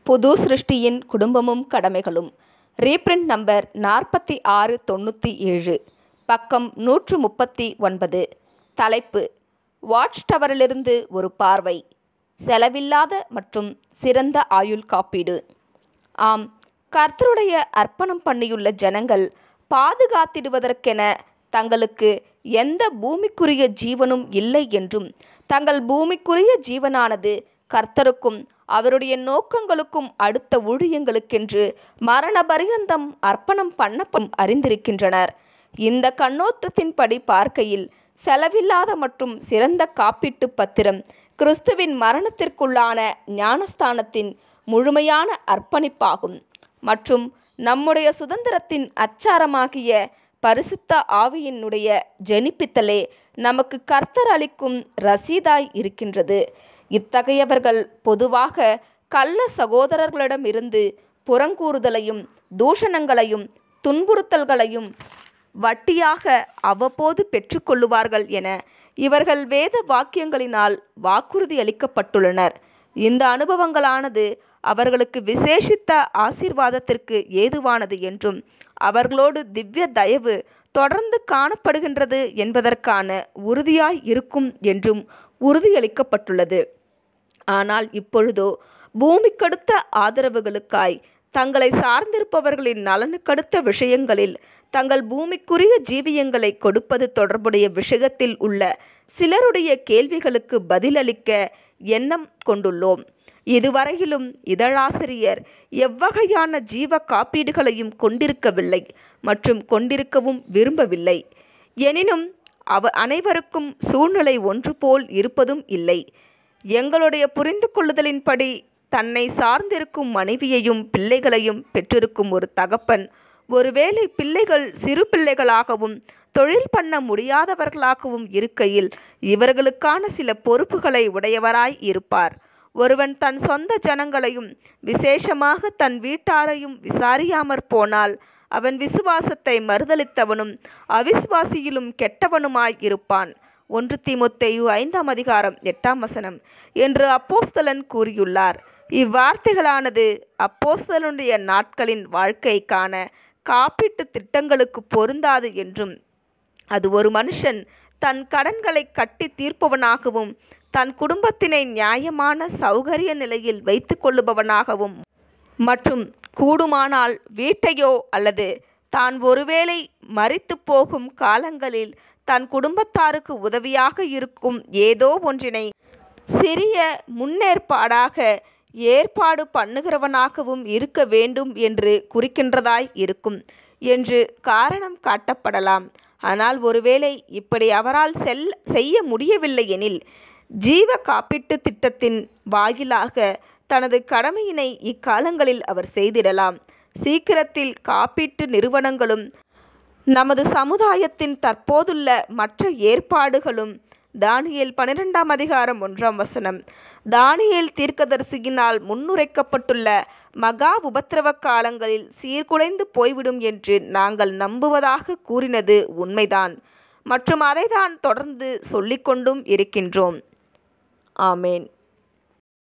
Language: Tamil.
புது சிருஷ்டியின் குடும்பமும் கடமைகளும் ரீப்ரிண்ட் நம்பர் நாற்பத்தி ஆறு தொண்ணூற்றி ஏழு பக்கம் நூற்று முப்பத்தி ஒன்பது தலைப்பு வாட்ச் டவரிலிருந்து ஒரு பார்வை செலவில்லாத மற்றும் சிறந்த ஆயுள் காப்பீடு ஆம் கர்த்தருடைய அர்ப்பணம் பண்ணியுள்ள ஜனங்கள் பாதுகாத்திடுவதற்கென தங்களுக்கு எந்த பூமிக்குரிய ஜீவனும் இல்லை என்றும் தங்கள் பூமிக்குரிய ஜீவனானது கர்த்தருக்கும் அவருடைய நோக்கங்களுக்கும் அடுத்த ஊழியங்களுக்கென்று மரண பரியந்தம் அர்ப்பணம் பண்ணப்படும் அறிந்திருக்கின்றனர் இந்த கண்ணோட்டத்தின்படி பார்க்கையில் செலவில்லாத மற்றும் சிறந்த காப்பீட்டு பத்திரம் கிறிஸ்துவின் மரணத்திற்குள்ளான ஞானஸ்தானத்தின் முழுமையான அர்ப்பணிப்பாகும் மற்றும் நம்முடைய சுதந்திரத்தின் அச்சாரமாகிய பரிசுத்த ஆவியினுடைய ஜெனிப்பித்தலே நமக்கு கர்த்தர் அளிக்கும் ரசீதாய் இருக்கின்றது இத்தகையவர்கள் பொதுவாக கள்ள சகோதரர்களிடமிருந்து புறங்கூறுதலையும் தூஷணங்களையும் துன்புறுத்தல்களையும் வட்டியாக அவ்வப்போது பெற்றுக்கொள்ளுவார்கள் என இவர்கள் வேத வாக்கியங்களினால் வாக்குறுதி அளிக்கப்பட்டுள்ளனர் இந்த அனுபவங்களானது அவர்களுக்கு விசேஷித்த ஆசீர்வாதத்திற்கு ஏதுவானது என்றும் அவர்களோடு திவ்ய தயவு தொடர்ந்து காணப்படுகின்றது என்பதற்கான உறுதியாய் இருக்கும் என்றும் உறுதியளிக்கப்பட்டுள்ளது ஆனால் இப்பொழுதோ பூமிக்கடுத்த ஆதரவுகளுக்காய் தங்களை சார்ந்திருப்பவர்களின் நலனுக்கடுத்த விஷயங்களில் தங்கள் பூமிக்குரிய ஜீவியங்களை கொடுப்பது தொடர்புடைய விஷயத்தில் உள்ள சிலருடைய கேள்விகளுக்கு பதிலளிக்க எண்ணம் கொண்டுள்ளோம் இதுவரையிலும் இதழாசிரியர் எவ்வகையான ஜீவ காப்பீடுகளையும் கொண்டிருக்கவில்லை மற்றும் கொண்டிருக்கவும் விரும்பவில்லை எனினும் அவ அனைவருக்கும் சூழ்நிலை ஒன்று போல் இருப்பதும் இல்லை எங்களுடைய புரிந்து கொள்ளுதலின்படி தன்னை சார்ந்திருக்கும் மனைவியையும் பிள்ளைகளையும் பெற்றிருக்கும் ஒரு தகப்பன் ஒருவேளை பிள்ளைகள் சிறு பிள்ளைகளாகவும் தொழில் பண்ண முடியாதவர்களாகவும் இருக்கையில் இவர்களுக்கான சில பொறுப்புகளை உடையவராய் இருப்பார் ஒருவன் தன் சொந்த ஜனங்களையும் விசேஷமாக தன் வீட்டாரையும் விசாரியாமற் போனால் அவன் விசுவாசத்தை மறுதளித்தவனும் அவிசுவாசியிலும் கெட்டவனுமாய் இருப்பான் ஒன்று தீமுத்தையு ஐந்தாம் அதிகாரம் எட்டாம் வசனம் என்று அப்போஸ்தலன் கூறியுள்ளார் இவ்வார்த்தைகளானது அப்போஸ்தலனுடைய நாட்களின் வாழ்க்கைக்கான காப்பீட்டு திட்டங்களுக்கு பொருந்தாது என்றும் அது ஒரு மனுஷன் தன் கடன்களை கட்டி தீர்ப்பவனாகவும் தன் குடும்பத்தினை நியாயமான சௌகரிய நிலையில் வைத்து கொள்ளுபவனாகவும் மற்றும் கூடுமானால் வீட்டையோ அல்லது தான் ஒருவேளை மறித்து போகும் காலங்களில் தன் குடும்பத்தாருக்கு உதவியாக இருக்கும் ஏதோ ஒன்றினை சிறிய முன்னேற்பாடாக ஏற்பாடு பண்ணுகிறவனாகவும் இருக்க வேண்டும் என்று குறிக்கின்றதாய் இருக்கும் என்று காரணம் காட்டப்படலாம் ஆனால் ஒருவேளை இப்படி அவரால் செல் செய்ய முடியவில்லை எனில் ஜீவ காப்பீட்டு திட்டத்தின் வாயிலாக தனது கடமையினை இக்காலங்களில் அவர் செய்திடலாம் சீக்கிரத்தில் காப்பீட்டு நிறுவனங்களும் நமது சமுதாயத்தின் தற்போதுள்ள மற்ற ஏற்பாடுகளும் தானியேல் பன்னிரெண்டாம் அதிகாரம் ஒன்றாம் வசனம் தானியேல் தீர்க்கதரிசியினால் முன்னுரைக்கப்பட்டுள்ள மகா உபத்திரவ காலங்களில் சீர்குலைந்து போய்விடும் என்று நாங்கள் நம்புவதாக கூறினது உண்மைதான் மற்றும் அதைதான் தொடர்ந்து சொல்லிக்கொண்டும் இருக்கின்றோம் ஆமேன்